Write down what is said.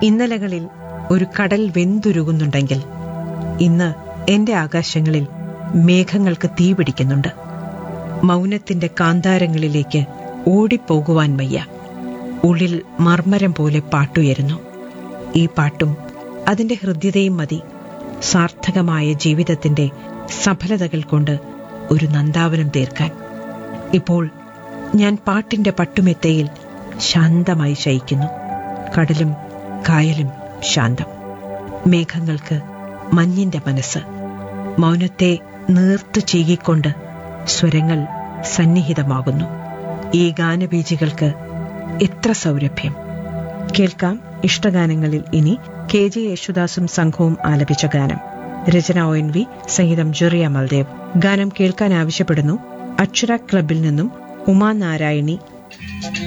ഇന്നലകളിൽ ഒരു കടൽ വെന്തുരുകുന്നുണ്ടെങ്കിൽ ഇന്ന് എന്റെ ആകാശങ്ങളിൽ മേഘങ്ങൾക്ക് തീ പിടിക്കുന്നുണ്ട് മൗനത്തിന്റെ കാന്താരങ്ങളിലേക്ക് ഓടിപ്പോകുവാൻ വയ്യ ഉള്ളിൽ മർമ്മരം പോലെ പാട്ടുയരുന്നു ഈ പാട്ടും അതിന്റെ ഹൃദ്യതയും മതി സാർത്ഥകമായ ജീവിതത്തിന്റെ സഫലതകൾ കൊണ്ട് ഒരു നന്ദാവനം തീർക്കാൻ ഇപ്പോൾ ഞാൻ പാട്ടിന്റെ പട്ടുമെത്തയിൽ ശാന്തമായി ശയിക്കുന്നു കടലും കായലും ശാന്തം മേഘങ്ങൾക്ക് മഞ്ഞിന്റെ മനസ്സ് മൗനത്തെ നീർത്തു ചീകിക്കൊണ്ട് സ്വരങ്ങൾ സന്നിഹിതമാകുന്നു ഈ ഗാനബീജികൾക്ക് എത്ര സൗരഭ്യം കേൾക്കാം ഇഷ്ടഗാനങ്ങളിൽ ഇനി കെ ജെ യേശുദാസും സംഘവും ആലപിച്ച ഗാനം രചന ഒ എൻ വി സംഗീതം ജെറിയ മൽദേവ് ഗാനം കേൾക്കാൻ ആവശ്യപ്പെടുന്നു അക്ഷര ക്ലബിൽ നിന്നും ഉമാ നാരായണി